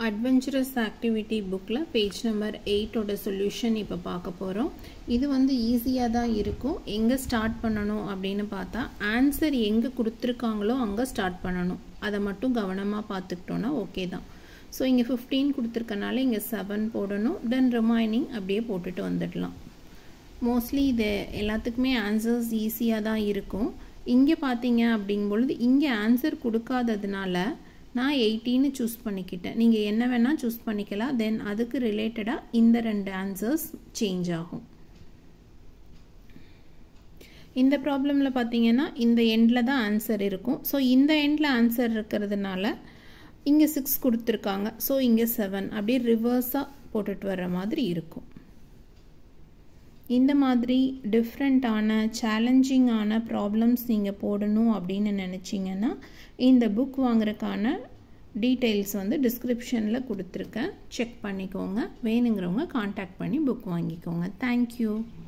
adventurous activity புக்கில் page number எயிட்டோட solution இப்போ பார்க்க போகிறோம் இது வந்து ஈஸியாக தான் இருக்கும் எங்கே ஸ்டார்ட் பண்ணணும் அப்படின்னு பார்த்தா ஆன்சர் எங்கே கொடுத்துருக்காங்களோ அங்கே ஸ்டார்ட் பண்ணணும் அதை மட்டும் கவனமாக பார்த்துக்கிட்டோன்னா ஓகே தான் ஸோ இங்கே ஃபிஃப்டீன் கொடுத்துருக்கனால இங்கே செவன் போடணும் தென் ரிமைனிங் அப்படியே போட்டுட்டு வந்துடலாம் மோஸ்ட்லி இது எல்லாத்துக்குமே ஆன்சர்ஸ் ஈஸியாக தான் இருக்கும் இங்கே பார்த்தீங்க அப்படிங்கும் பொழுது இங்கே ஆன்சர் கொடுக்காததுனால நான் எயிட்டின்னு சூஸ் பண்ணிக்கிட்டேன் நீங்கள் என்ன வேணால் சூஸ் பண்ணிக்கலாம் தென் அதுக்கு ரிலேட்டடாக இந்த ரெண்டு ஆன்சர்ஸ் சேஞ்ச் ஆகும் இந்த ப்ராப்ளமில் பார்த்தீங்கன்னா இந்த எண்டில் தான் ஆன்சர் இருக்கும் ஸோ இந்த எண்டில் ஆன்சர் இருக்கிறதுனால இங்கே சிக்ஸ் கொடுத்துருக்காங்க ஸோ இங்கே செவன் அப்படியே ரிவர்ஸாக போட்டுட்டு வர்ற மாதிரி இருக்கும் இந்த மாதிரி டிஃப்ரெண்ட்டான சேலஞ்சிங்கான ப்ராப்ளம்ஸ் நீங்கள் போடணும் அப்படின்னு நினச்சிங்கன்னா இந்த புக் வாங்குறதுக்கான டீட்டெயில்ஸ் வந்து டிஸ்கிரிப்ஷனில் கொடுத்துருக்கேன் செக் பண்ணிக்கோங்க வேணுங்கிறவங்க காண்டாக்ட் பண்ணி புக் வாங்கிக்கோங்க தேங்க்யூ